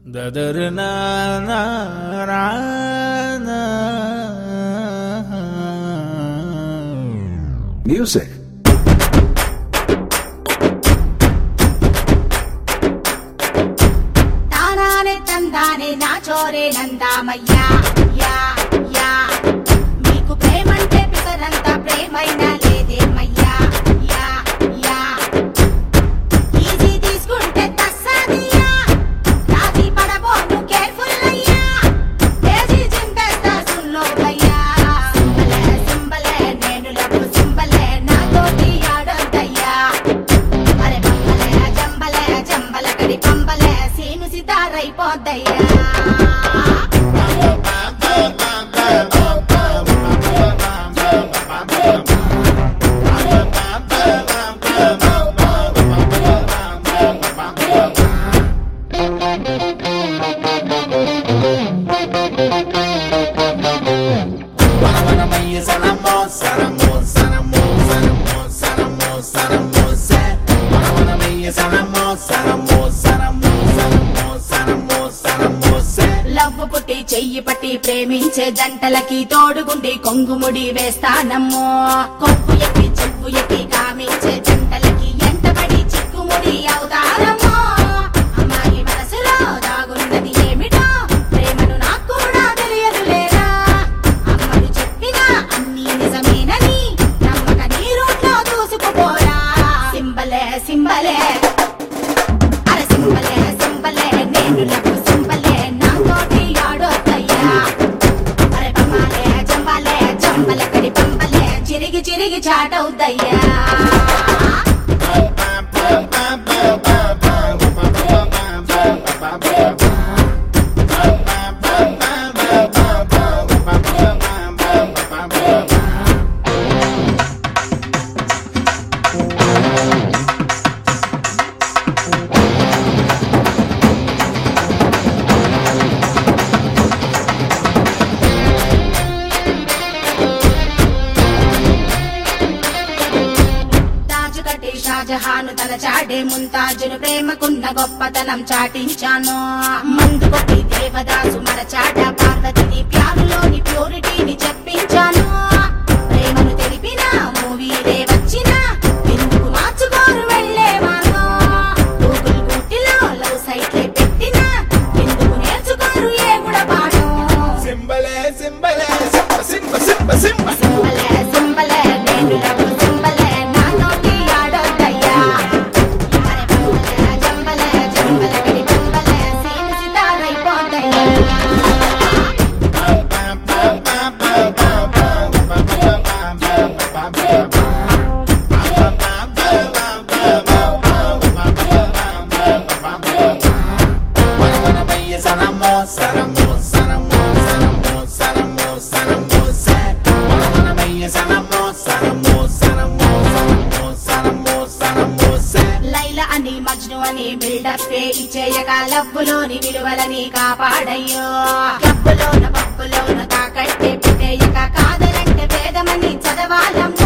దదరనా నా రా నా. Music. తానానే తందానే నా చోరే నందామయ్యా యా యా మీకు ప్రేమంటే పిసరంత ప్రేమైనా లేదేమయ్యా యా యా ఈజీ తీసుకుంటే తస్సాదియా రాజీ పడబోను కేర్ఫుల్ అయ్యా తేజీ చింపేస్తా సుల్లో అయ్యా సింబలే సింబలే నేను లవ్ సింబలే నాతోటి ఆడొద్దయ్యా అరే పంబలే జంబలే జంబల కడి పంబలే సీను సితారైపోద్దయ్యా Wanamaya sanamo, sanamo, sanamo, sanamo, sanamo, sanamo, se. Wanamaya sanamo, sanamo, sanamo, sanamo, sanamo, sanamo, se. Love పుట్టి చెయ్యి పట్టి ప్రేమించే జంటలకి తోడుగుండి కొంగుముడి వేస్తానమ్మో కొప్పు ఎక్కి చెప్పుు ఎక్కి కామించే జంటలకి ఎంటబడి చిక్కుముడి అవుతానమ్మో అమ్మాయి మనసులో దాగున్నది ఏమిటో ప్రేమను నాకు కూడా తెలియదు లేదా అమ్మడు చెప్పినా అన్ని నిజమేనని నమ్మక నీ రూట్లో దూసుకుపోరా సింబలే సింబలే అరే సింబలే సింబలే నేను లవ్ సింబలే నాతోటి ఆడొద్దయ్యా అరే పంబాలే జంబాలే జంబల కడి పంబలే చిరిగి చిరిగి చాటవుద్దయ్యా తాజు కట్టి షాజహాను తల చాడే ముంతాజును ప్రేమకున్న గొప్పతనం చాటించాను మందు కొట్టి దేవదాసు మరచాట పార్వతిని ప్యారులోని ప్యూరిటీని చెప్పించాను ప్రేమను తెలిపిన మూవీలే వచ్చిన ఎందుకు మార్చుకోరు వెళ్ళే మార్గం గూగుల్ గూటిలో లవ్ సైట్లే పెట్టిన ఎందుకు నేర్చుకోరు ఏ కూడా పాఠం Simbale, simbale, simba, simba, simba, simba. సింబలే సింబలే నేను లవ్ సింబలే నా నోటి ఆడొద్దయ్యా అరే పంబలే జంబలే జంబల కడి పంబలే సీను సితారైపోద్దయ్యా Wanamaya sanamo, sanamo, sanamo, sanamo, sanamo, sanamo, se. Wanamaya sanamo, sanamo, sanamo, sanamo, sanamo, sanamo, se. Laila అని మజ్ను అని బిల్డప్ ఇచ్చేయక లవ్వులోని విలువలని కాపాడయ్యో క్లబ్బులోన పప్పులోన తాకట్టే పెట్టేయక కాదలంటే వేదమని చదవాలమ్మ